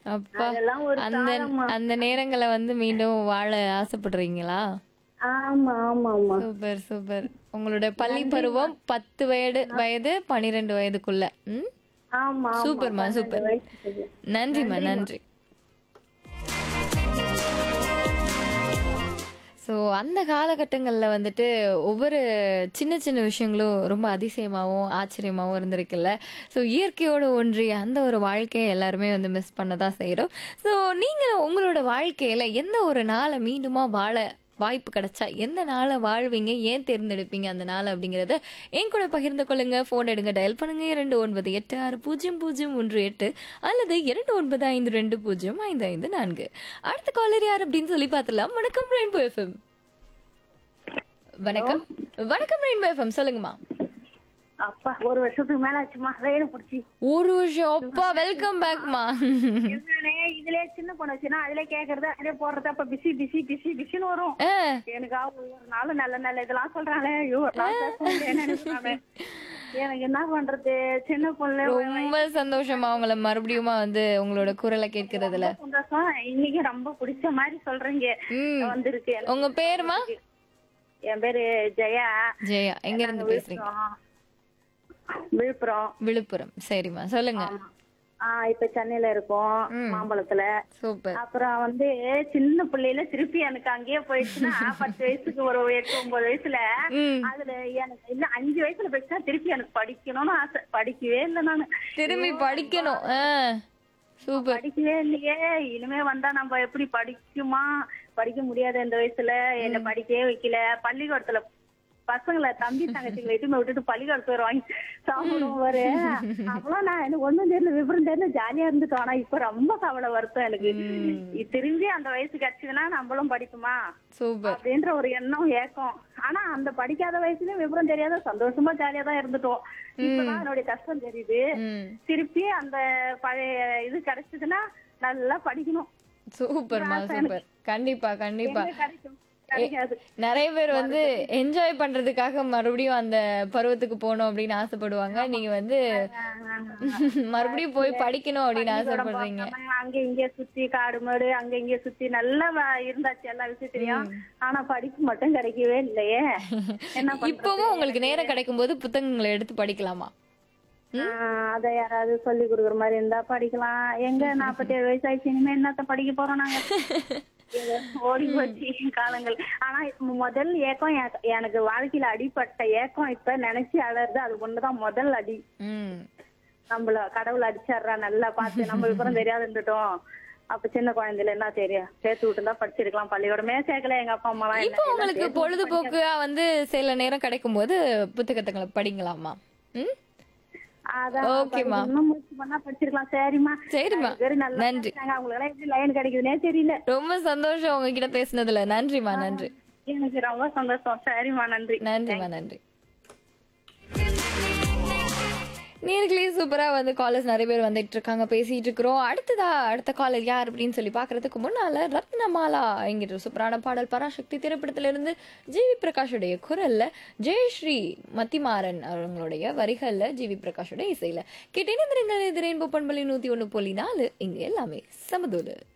அப்பா அதெல்லாம் ஒரு அந்த காலம்மா. அந்த நேரங்களை வந்து மீண்டும் வாழ ஆசைப்படுறீங்களா ஆமா ஆமா ஆமா சூப்பர் சூப்பர் உங்களோட பள்ளி பருவம் பத்து வயது வயது பனிரெண்டு வயதுக்குள்ள ம் ஆமா ஆமா. சூப்பர்மா சூப்பர் வயசுக்கு. நன்றிம்மா நன்றி ஸோ அந்த காலகட்டங்களில் வந்துட்டு ஒவ்வொரு சின்ன சின்ன விஷயங்களும் ரொம்ப அதிசயமாகவும் ஆச்சரியமாகவும் இருந்திருக்குல்ல ஸோ இயற்கையோடு ஒன்றி அந்த ஒரு வாழ்க்கையை எல்லாருமே வந்து மிஸ் பண்ண தான் செய்கிறோம் ஸோ நீங்கள் உங்களோட வாழ்க்கையில் எந்த ஒரு நாளை மீண்டுமா வாழ வாய்ப்பு கிடைச்சா எந்த நாளை வாழ்வீங்க ஏன் தேர்ந்தெடுப்பீங்க அந்த நாள் அப்படிங்கறத என் கூட பகிர்ந்து கொள்ளுங்க ஃபோன் எடுங்க டயல் பண்ணுங்க இரண்டு ஒன்பது எட்டு ஆறு பூஜ்ஜியம் பூஜ்ஜியம் ஒன்று எட்டு அல்லது இரண்டு ஒன்பது ஐந்து ரெண்டு பூஜ்ஜியம் ஐந்து ஐந்து நான்கு அடுத்த காலர் யார் அப்படின்னு சொல்லி பார்த்துலாம் வணக்கம் ரெயின்போ எஃப்எம் வணக்கம் வணக்கம் ரெயின்போ எஃப்எம் சொல்லுங்கம்மா அப்பா ஒரு வருஷத்துக்கு மேல ஆச்சுமா வேணும் புடிச்சு ஒரு வருஷம் அப்பா வெல்கம் பேக்மா என்னனே இதுலயே சின்ன பொண்ணு வச்சுன்னா அதுல கேக்குறது அதுலயே போடுறது அப்ப பிஸி பிஸி பிஸி பிஸின்னு வரும் எனக்கு அவ ஒரு நாள் நல்ல நல்ல இதெல்லாம் சொல்றாங்களே ஐயோ ஒரு நாள் பேச முடியலன்னு நினைக்கிறானே. எனக்கு என்ன பண்றது சின்ன பொண்ணு ரொம்ப சந்தோஷமா உங்களை மறுபடியுமா வந்து உங்களோட குரலை கேட்கறதுல சந்தோஷம் இன்னைக்கு ரொம்ப பிடிச்ச மாதிரி சொல்றீங்க ம் வந்திருக்கு எனக்கு. உங்க பேருமா என் பேரு ஜெயா ஜெயா எங்க இருந்து பேசுறீங்க விழுப்புரம் விழுப்புரம் சரிம்மா சொல்லுங்க ஆஹ் இப்ப சென்னையில இருக்கோம் மாம்பழத்துல சூப்பர் அப்புறம் வந்து சின்ன பிள்ளையில திருப்பி எனக்கு அங்கேயே போயிடுச்சுன்னா பத்து வயசுக்கு ஒரு எட்டு ஒன்பது வயசுல ம். அதுல எனக்கு இல்ல அஞ்சு வயசுல போயிடுச்சா திருப்பி எனக்கு படிக்கணும்னு ஆசை படிக்கவே இல்லை நானு திரும்பி படிக்கணும் ஆ, சூப்பர் படிக்கவே இல்லையே இனிமே வந்தா நம்ம எப்படி படிக்குமா படிக்க முடியாது இந்த வயசுல என்ன படிக்கவே வைக்கல பள்ளிக்கூடத்துல பசங்களை தம்பி தங்கச்சிங்களை எட்டுமே விட்டுட்டு பள்ளிக்கூடத்து பேர் வாங்கி சாப்பிடுவோம் வரு அவ்வளவு நான் எனக்கு ஒண்ணும் தெரியல விவரம் தெரியல ஜாலியா இருந்துட்டோம் ஆனா இப்ப ரொம்ப கவலை வருத்தம் எனக்கு இ- திரும்பி அந்த வயசு கிடைச்சதுன்னா நம்மளும் படிக்குமா சூப்பர் அப்படின்ற ஒரு எண்ணம் ஏக்கம் ஆனா அந்த படிக்காத வயசுலயும் விவரம் தெரியாத சந்தோஷமா ஜாலியா தான் இருந்துட்டோம் இப்பதான் என்னுடைய கஷ்டம் தெரியுது ம் திருப்பி அந்த பழைய இது கிடைச்சதுன்னா நல்லா படிக்கணும் சூப்பர்மா சூப்பர் கண்டிப்பா கண்டிப்பா எங்க கிடைக்கும் கிடைக்காது நிறைய பேர் வந்து என்ஜாய் பண்றதுக்காக மறுபடியும் அந்த பருவத்துக்கு போகணும் அப்படின்னு ஆசைப்படுவாங்க நீங்க வந்து மறுபடியும் போய் படிக்கணும் அப்படின்னு ஆசைப்படுறீங்க நம்ம அங்க இங்க சுத்தி காடு மாடு அங்க இங்க சுத்தி நல்லா வ- இருந்தாச்சு எல்லா விஷயத்திலயும் ஆனா படிப்பு மட்டும் கிடைக்கவே இல்லையே என்ன பண்றது? இப்பவும் உங்களுக்கு நேரம் கிடைக்கும் போது புத்தகங்களை எடுத்து படிக்கலாமா ஆஹ் அத யாராவது சொல்லி கொடுக்குற மாதிரி இருந்தா படிக்கலாம் எங்க நாற்பத்தி ஏழு வயசு ஆயிடுச்சு இனிமே என்னத்த படிக்க போறோம் நாங்க ஏதோ ஓடி போச்சு காலங்கள் ஆனா இப்ப முதல் ஏக்கம் எனக்கு- எனக்கு வாழ்க்கையில அடிப்பட்ட ஏக்கம் இப்ப நினைச்சு அழறது அது ஒண்ணுதான் முதல் அடி ம் நம்மள கடவுள் அடிச்சாடுறா நல்லா பார்த்து நம்ம விவரம் தெரியாது இருந்துட்டோம் அப்ப சின்ன குழந்தைல என்ன தெரியும் சேர்த்து விட்டுருந்தா படிச்சிருக்கலாம் பள்ளிக்கூடமே சேர்க்கல எங்க அப்பா அம்மா எல்லாம் இப்போ உங்களுக்கு பொழுதுபோக்கா வந்து சில நேரம் கிடைக்கும் போது புத்தகத்துங்களை படிங்களாமா ம் அதான் ஓகேம்மா. இன்னும் முயற்சி பண்ணா படிச்சிருக்கலாம் சரிம்மா சரிம்மா வெறும் நல்லா நன்றி படிச்சாங்க. அவங்களுக்கு எல்லாம் எப்படி லைன் கிடைக்குதுன்னே தெரியல ரொம்ப சந்தோஷம் உங்ககிட்ட பேசுனதுல நன்றிமா நன்றி எனக்கு ரொம்ப சந்தோஷம் சரிம்மா நன்றி நன்றிமா நன்றி நேர்களே சூப்பரா வந்து காலர்ஸ் நிறைய பேர் வந்துட்டு இருக்காங்க பேசிட்டு இருக்கிறோம் அடுத்ததா அடுத்த காலர் யார் அப்படின்னு சொல்லி பாக்குறதுக்கு முன்னால ரத்னமாலா என்கிற சூப்பரான பாடல் பராசக்தி திரைப்படத்துல இருந்து ஜிவி பிரகாஷுடைய குரல்ல ஜெயஸ்ரீ மத்திமாறன் அவங்களுடைய வரிகள்ல ஜிவி பிரகாஷோட இசையில கேட்டேன் எதிரேன்பு பண்பலி நூத்தி ஒண்ணு புள்ளி நாலு இங்க எல்லாமே சமதூடு